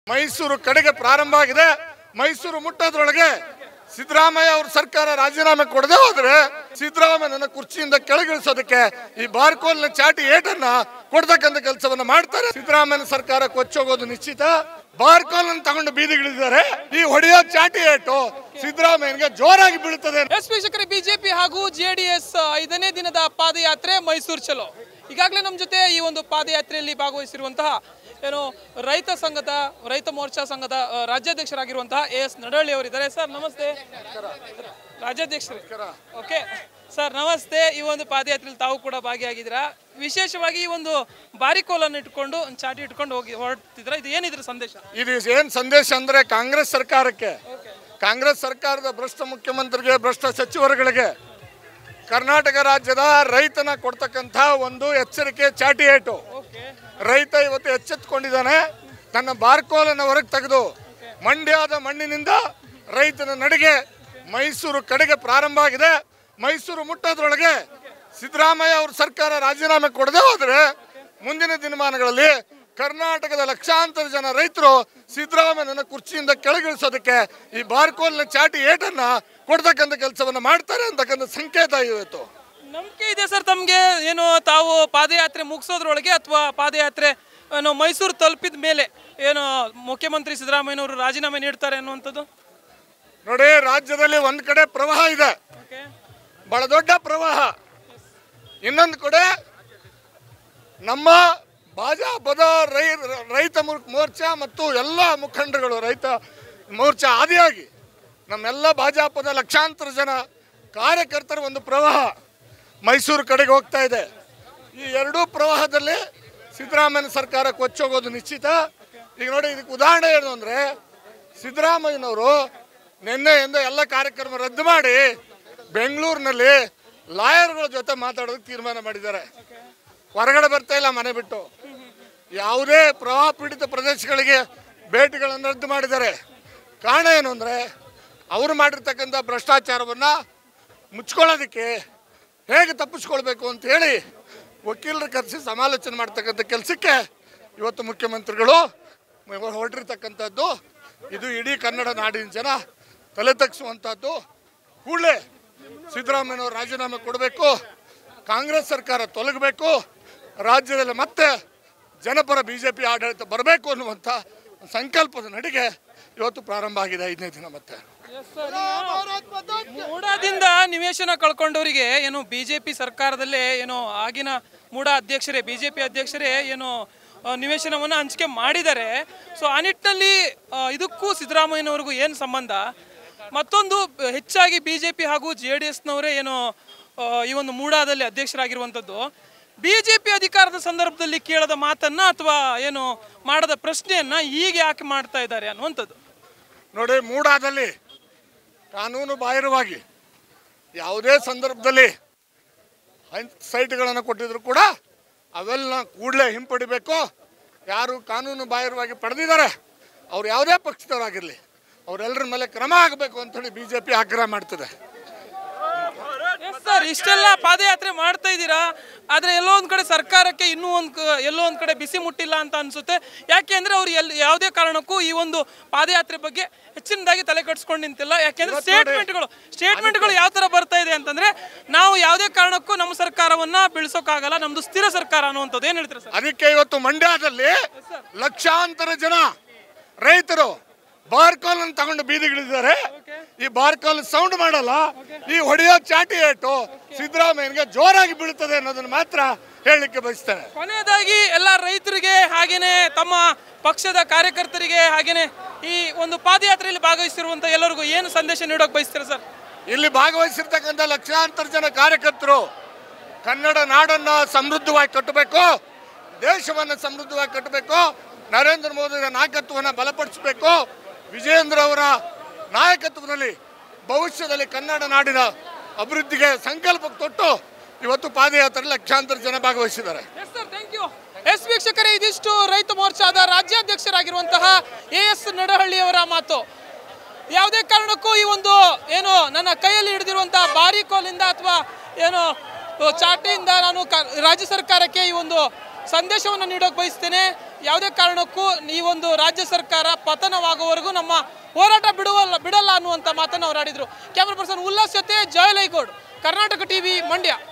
ಮೈಸೂರು ಕಡೆಗೆ ಪ್ರಾರಂಭ ಆಗಿದೆ ಮೈಸೂರು ಮುಟ್ಟೋದ್ರೊಳಗೆ ಸಿದ್ದರಾಮಯ್ಯ ಅವ್ರ ಸರ್ಕಾರ ರಾಜೀನಾಮೆ ಕೊಡದೆ ಹೋದ್ರೆ ಸಿದ್ದರಾಮಯ್ಯನ ಕುರ್ಚಿಯಿಂದ ಕೆಳಗಿಳಿಸೋದಕ್ಕೆ ಈ ಬಾರ್ಕೋಲ್ನ ಚಾಟಿ ಏಟನ್ನ ಕೊಡ್ತಕ್ಕಂಥ ಕೆಲಸವನ್ನ ಮಾಡ್ತಾರೆ ಸಿದ್ದರಾಮಯ್ಯನ ಸರ್ಕಾರ ಕೊಚ್ಚೋಗೋದು ನಿಶ್ಚಿತ ಬಾರ್ಕೋಲ್ ತಗೊಂಡು ಬೀದಿಗಿಳಿದಿದ್ದಾರೆ ಈ ಹೊಡೆಯೋ ಚಾಟಿ ಏಟು ಸಿದ್ದರಾಮಯ್ಯನಿಗೆ ಜೋರಾಗಿ ಬೀಳುತ್ತದೆ ಎಸ್ ವೀಕ್ಷಕರೇ ಬಿಜೆಪಿ ಹಾಗೂ ಜೆಡಿಎಸ್ ಐದನೇ ದಿನದ ಪಾದಯಾತ್ರೆ ಮೈಸೂರು ಚಲೋ ಈಗಾಗಲೇ ನಮ್ಮ ಜೊತೆ ಈ ಒಂದು ಪಾದಯಾತ್ರೆಯಲ್ಲಿ ಭಾಗವಹಿಸಿರುವಂತಹ ಏನು ರೈತ ಸಂಘದ ರೈತ ಮೋರ್ಚಾ ಸಂಘದ ಆ, ರಾಜ್ಯಾಧ್ಯಕ್ಷರಾಗಿರುವಂತಹ ಎ ಎಸ್ ನಡಹಳ್ಳಿ ಅವರಿದ್ದಾರೆ ಸರ್ ನಮಸ್ತೆ ರಾಜ್ಯಾಧ್ಯಕ್ಷರು ಓಕೆ ಸರ್ ನಮಸ್ತೆ ಈ ಒಂದು ಪಾದಯಾತ್ರೆಯಲ್ಲಿ ತಾವು ಕೂಡ ಭಾಗಿಯಾಗಿದ್ದೀರಾ ವಿಶೇಷವಾಗಿ ಈ ಒಂದು ಬಾರಿಕೋಲನ್ನು ಇಟ್ಕೊಂಡು ಒಂದು ಚಾಟಿ ಇಟ್ಕೊಂಡು ಹೋಗಿ ಹೊರಡ್ತಿದ್ರ ಇದು ಏನಿದ್ರ ಸಂದೇಶ ಇದು ಏನ್ ಸಂದೇಶ ಅಂದ್ರೆ ಕಾಂಗ್ರೆಸ್ ಸರ್ಕಾರಕ್ಕೆ ಕಾಂಗ್ರೆಸ್ ಸರ್ಕಾರದ ಭ್ರಷ್ಟ ಮುಖ್ಯಮಂತ್ರಿಗೆ ಭ್ರಷ್ಟ ಸಚಿವರುಗಳಿಗೆ ಕರ್ನಾಟಕ ರಾಜ್ಯದ ರೈತನ ಕೊಡ್ತಕ್ಕಂಥ ಒಂದು ಎಚ್ಚರಿಕೆ ಚಾಟಿ ಏಟು ಓಕೆ ರೈತ ಇವತ್ತು ಎಚ್ಚೆತ್ತುಕೊಂಡಿದ್ದಾನೆ ತನ್ನ ಬಾರ್ಕೋಲನ್ನು ಹೊರಗೆ ತೆಗೆದು ಮಂಡ್ಯದ ಮಣ್ಣಿನಿಂದ ರೈತನ ನಡಿಗೆ ಮೈಸೂರು ಕಡೆಗೆ ಪ್ರಾರಂಭ ಆಗಿದೆ ಮೈಸೂರು ಮುಟ್ಟೋದ್ರೊಳಗೆ ಸಿದ್ದರಾಮಯ್ಯ ಅವ್ರ ಸರ್ಕಾರ ರಾಜೀನಾಮೆ ಕೊಡದೆ ಹೋದ್ರೆ ಮುಂದಿನ ದಿನಮಾನಗಳಲ್ಲಿ ಕರ್ನಾಟಕದ ಲಕ್ಷಾಂತರ ಜನ ರೈತರು ಸಿದ್ದರಾಮಯ್ಯನ ಕುರ್ಚಿಯಿಂದ ಕೆಳಗಿಳಿಸೋದಕ್ಕೆ ಈ ಬಾರ್ಕೋಲ್ನ ಚಾಟಿ ಏಟನ್ನ ಕೊಡ್ತಕ್ಕಂಥ ಕೆಲಸವನ್ನ ಮಾಡ್ತಾರೆ ಅಂತಕ್ಕಂಥ ಸಂಕೇತ ಇವತ್ತು ನಂಬಿಕೆ ಇದೆ ಸರ್ ತಮಗೆ ಏನು ತಾವು ಪಾದಯಾತ್ರೆ ಮುಗಿಸೋದ್ರೊಳಗೆ ಅಥವಾ ಪಾದಯಾತ್ರೆ ಏನು ಮೈಸೂರು ತಲುಪಿದ ಮೇಲೆ ಏನು ಮುಖ್ಯಮಂತ್ರಿ ಸಿದ್ದರಾಮಯ್ಯನವರು ರಾಜೀನಾಮೆ ನೀಡ್ತಾರೆ ಅನ್ನುವಂಥದ್ದು ನೋಡಿ ರಾಜ್ಯದಲ್ಲಿ ಒಂದ್ ಕಡೆ ಪ್ರವಾಹ ಇದೆ ಓಕೆ ಬಹಳ ದೊಡ್ಡ ಪ್ರವಾಹ ಇನ್ನೊಂದು ಕಡೆ ನಮ್ಮ ಭಾಜಪದ ರೈ ರೈತ ಮು- ಮೋರ್ಚಾ ಮತ್ತು ಎಲ್ಲ ಮುಖಂಡರುಗಳು ರೈತ ಮೋರ್ಚಾ ಆದಿಯಾಗಿ ನಮ್ಮೆಲ್ಲ ಭಾಜಪದ ಲಕ್ಷಾಂತರ ಜನ ಕಾರ್ಯಕರ್ತರ ಒಂದು ಪ್ರವಾಹ ಮೈಸೂರು ಕಡೆಗೆ ಹೋಗ್ತಾ ಇದೆ ಈ ಎರಡೂ ಪ್ರವಾಹದಲ್ಲಿ ಸಿದ್ದರಾಮಯ್ಯನ ಸರ್ಕಾರ ಕೊಚ್ಚೋಗೋದು ನಿಶ್ಚಿತ ಈಗ ನೋಡಿ ಇದಕ್ಕೆ ಉದಾಹರಣೆ ಏನು ಅಂದರೆ ಸಿದ್ದರಾಮಯ್ಯನವರು ನಿನ್ನೆಯಿಂದ ಎಲ್ಲ ಕಾರ್ಯಕ್ರಮ ರದ್ದು ಮಾಡಿ ಬೆಂಗಳೂರಿನಲ್ಲಿ ಲಾಯರ್ಗಳ ಜೊತೆ ಮಾತಾಡೋದಕ್ಕೆ ತೀರ್ಮಾನ ಮಾಡಿದ್ದಾರೆ ಹೊರಗಡೆ ಬರ್ತಾ ಇಲ್ಲ ಮನೆ ಬಿಟ್ಟು ಯಾವುದೇ ಪ್ರವಾಹ ಪೀಡಿತ ಪ್ರದೇಶಗಳಿಗೆ ಭೇಟಿಗಳನ್ನು ರದ್ದು ಮಾಡಿದ್ದಾರೆ ಕಾರಣ ಏನು ಅಂದರೆ ಅವರು ಮಾಡಿರ್ತಕ್ಕಂಥ ಭ್ರಷ್ಟಾಚಾರವನ್ನು ಮುಚ್ಕೊಳ್ಳೋದಕ್ಕೆ ಹೇಗೆ ತಪ್ಪಿಸ್ಕೊಳ್ಬೇಕು ಅಂತ ಹೇಳಿ ವಕೀಲರು ಕರೆಸಿ ಸಮಾಲೋಚನೆ ಮಾಡ್ತಕ್ಕಂಥ ಕೆಲಸಕ್ಕೆ ಇವತ್ತು ಮುಖ್ಯಮಂತ್ರಿಗಳು ಹೊರಟಿರ್ತಕ್ಕಂಥದ್ದು ಇದು ಇಡೀ ಕನ್ನಡ ನಾಡಿನ ಜನ ತಲೆ ತಗ್ಗಿಸುವಂಥದ್ದು ಕೂಡಲೇ ಸಿದ್ದರಾಮಯ್ಯನವರು ರಾಜೀನಾಮೆ ಕೊಡಬೇಕು ಕಾಂಗ್ರೆಸ್ ಸರ್ಕಾರ ತೊಲಗಬೇಕು ರಾಜ್ಯದಲ್ಲಿ ಮತ್ತೆ ಜನಪರ ಬಿ ಜೆ ಪಿ ಆಡಳಿತ ಬರಬೇಕು ಅನ್ನುವಂಥ ಸಂಕಲ್ಪದ ನಡಿಗೆ ಇವತ್ತು ಪ್ರಾರಂಭ ಆಗಿದೆ ಐದನೇ ದಿನ ಮತ್ತೆ ಮೂಡಾದಿಂದ ನಿವೇಶನ ಕಳ್ಕೊಂಡವರಿಗೆ ಏನು ಬಿಜೆಪಿ ಸರ್ಕಾರದಲ್ಲೇ ಏನು ಆಗಿನ ಮೂಡ ಅಧ್ಯಕ್ಷರೇ ಬಿಜೆಪಿ ಅಧ್ಯಕ್ಷರೇ ಏನು ಆ, ನಿವೇಶನವನ್ನು ಹಂಚಿಕೆ ಮಾಡಿದ್ದಾರೆ ಸೊ ಆ ನಿಟ್ಟಿನಲ್ಲಿ ಆ, ಇದಕ್ಕೂ ಸಿದ್ದರಾಮಯ್ಯನವ್ರಿಗೂ ಏನು ಸಂಬಂಧ ಮತ್ತೊಂದು ಬ- ಹೆಚ್ಚಾಗಿ ಬಿಜೆಪಿ ಹಾಗೂ ಜೆ ಡಿ ಎಸ್ನವರೇ ಏನು ಆ, ಈ ಒಂದು ಮೂಡಾದಲ್ಲಿ ಅಧ್ಯಕ್ಷರಾಗಿರುವಂಥದ್ದು ಬಿಜೆಪಿ ಅಧಿಕಾರದ ಸಂದರ್ಭದಲ್ಲಿ ಕೇಳದ ಮಾತನ್ನ ಅಥವಾ ಏನು ಮಾಡದ ಪ್ರಶ್ನೆಯನ್ನ ಈಗ ಯಾಕೆ ಮಾಡ್ತಾ ಇದ್ದಾರೆ ಅನ್ನುವಂಥದ್ದು ನೋಡಿ ಮೂಡಾದಲ್ಲಿ ಕಾನೂನು ಬಾಹಿರವಾಗಿ ಯಾವುದೇ ಸಂದರ್ಭದಲ್ಲಿ ಸೈಟ್ಗಳನ್ನು ಕೊಟ್ಟಿದ್ರು ಕೂಡ ಅವೆಲ್ಲ ಕೂಡಲೇ ಹಿಂಪಡಿಬೇಕು ಯಾರು ಕಾನೂನು ಬಾಹಿರವಾಗಿ ಪಡೆದಿದ್ದಾರೆ ಅವ್ರು ಯಾವುದೇ ಪಕ್ಷದವರಾಗಿರಲಿ ಅವರೆಲ್ಲರ ಮೇಲೆ ಕ್ರಮ ಆಗಬೇಕು ಅಂತೇಳಿ ಬಿ ಜೆ ಪಿ ಆಗ್ರಹ ಮಾಡ್ತದೆ ಸರ್ ಇಷ್ಟೆಲ್ಲ ಪಾದಯಾತ್ರೆ ಮಾಡ್ತಾ ಇದ್ದೀರಾ ಆದ್ರೆ ಎಲ್ಲೋ ಒಂದ್ ಕಡೆ ಸರ್ಕಾರಕ್ಕೆ ಇನ್ನೂ ಒಂದ್ ಕ- ಎಲ್ಲೋ ಒಂದ್ ಕಡೆ ಬಿಸಿ ಮುಟ್ಟಿಲ್ಲ ಅಂತ ಅನ್ಸುತ್ತೆ ಯಾಕೆ ಅಂದ್ರೆ ಅವ್ರು ಎಲ್ ಯಾವುದೇ ಕಾರಣಕ್ಕೂ ಈ ಒಂದು ಪಾದಯಾತ್ರೆ ಬಗ್ಗೆ ಹೆಚ್ಚಿನದಾಗಿ ತಲೆ ಕಟ್ಸ್ಕೊಂಡು ನಿಂತಿಲ್ಲ ಯಾಕೆಂದ್ರೆ ಇವತ್ತು ನೋಡಿ. ಸ್ಟೇಟ್ಮೆಂಟ್ಗಳು ಸ್ಟೇಟ್ಮೆಂಟ್ಗಳು ಯಾವ ತರ ಬರ್ತಾ ಇದೆ ಅಂತಂದ್ರೆ ನಾವು ಯಾವುದೇ ಕಾರಣಕ್ಕೂ ನಮ್ಮ ಸರ್ಕಾರವನ್ನ ಬೀಳ್ಸೋಕ್ಕಾಗಲ್ಲ ನಮ್ದು ಸ್ಥಿರ ಸರ್ಕಾರ ಅನ್ನುವಂಥದ್ದು ಏನ್ ಹೇಳ್ತೀರಾ ಸರ್ ಅದಕ್ಕೆ ಇವತ್ತು ಮಂಡ್ಯದಲ್ಲಿ ಲಕ್ಷಾಂತರ ಜನ ರೈತರು ಬಾರ್ಕೋಲ್ ಅನ್ನು ತಗೊಂಡು ಬೀದಿಗಿಳಿದಿದ್ದಾರೆ ಈ ಬಾರ್ಕೋಲ್ ಸೌಂಡ್ ಮಾಡಲ್ಲ ಈ ಹೊಡೆಯೋ ಚಾಟಿ ಏಟು ಸಿದ್ದರಾಮಯ್ಯನಿಗೆ ಜೋರಾಗಿ ಬೀಳುತ್ತದೆ ಅನ್ನೋದನ್ನ ಮಾತ್ರ ಹೇಳಲಿಕ್ಕೆ ಬಯಸ್ತೇನೆ ಕೊನೆಯದಾಗಿ ಎಲ್ಲ ರೈತರಿಗೆ ಹಾಗೇನೆ ತಮ್ಮ ಪಕ್ಷದ ಕಾರ್ಯಕರ್ತರಿಗೆ ಹಾಗೇನೆ ಈ ಒಂದು ಪಾದಯಾತ್ರೆಯಲ್ಲಿ ಭಾಗವಹಿಸಿರುವಂತ ಎಲ್ಲರಿಗೂ ಏನು ಸಂದೇಶ ನೀಡೋಕೆ ಬಯಸ್ತೀರಾ ಸರ್ ಇಲ್ಲಿ ಭಾಗವಹಿಸಿರ್ತಕ್ಕಂಥ ಲಕ್ಷಾಂತರ ಜನ ಕಾರ್ಯಕರ್ತರು ಕನ್ನಡ ನಾಡನ್ನ ಸಮೃದ್ಧವಾಗಿ ಕಟ್ಟಬೇಕು ದೇಶವನ್ನು ಸಮೃದ್ಧವಾಗಿ ಕಟ್ಟಬೇಕು ನರೇಂದ್ರ ಮೋದಿ ನಾಯಕತ್ವವನ್ನು ಬಲಪಡಿಸಬೇಕು ವಿಜೇಂದ್ರ ಅವರ ನಾಯಕತ್ವದಲ್ಲಿ ಭವಿಷ್ಯದಲ್ಲಿ ಕನ್ನಡ ನಾಡಿನ ಅಭಿವೃದ್ಧಿಗೆ ಸಂಕಲ್ಪ ತೊಟ್ಟು ಇವತ್ತು ಪಾದಯಾತ್ರೆ ಲಕ್ಷಾಂತರ ಜನ ಭಾಗವಹಿಸಿದ್ದಾರೆ yes sir thank you yes ವೀಕ್ಷಕರೇ ಇದಿಷ್ಟು ರೈತ ಮೋರ್ಚಾದ ರಾಜ್ಯಾಧ್ಯಕ್ಷರಾಗಿರುವಂತಹ ಎ ಎಸ್ ನಡಹಳ್ಳಿಯವರ ಮಾತು ಯಾವುದೇ ಕಾರಣಕ್ಕೂ ಈ ಒಂದು ಏನು ನನ್ನ ಕೈಯಲ್ಲಿ ಹಿಡಿದಿರುವಂತಹ ಬಾರಿಕೋಲಿಂದ ಅಥವಾ ಏನು ಚಾಟಿಯಿಂದ ನಾನು ಕ- ರಾಜ್ಯ ಸರ್ಕಾರಕ್ಕೆ ಈ ಒಂದು ಸಂದೇಶವನ್ನು ನೀಡೋಕೆ ಬಯಸ್ತೇನೆ ಯಾವುದೇ ಕಾರಣಕ್ಕೂ ಈ ಒಂದು ರಾಜ್ಯ ಸರ್ಕಾರ ಪತನವಾಗುವವರೆಗೂ ನಮ್ಮ ಹೋರಾಟ ಬಿಡುವಲ್ಲ ಬಿಡಲ್ಲ ಅನ್ನುವಂಥ ಮಾತನ್ನು ಅವ್ರು ಆಡಿದ್ರು ಕ್ಯಾಮ್ರಾ ಪರ್ಸನ್ ಉಲ್ಲಾಸ್ ಜೊತೆ ಜಯಲೈಗೌಡ್ ಕರ್ನಾಟಕ ಟಿವಿ ಮಂಡ್ಯ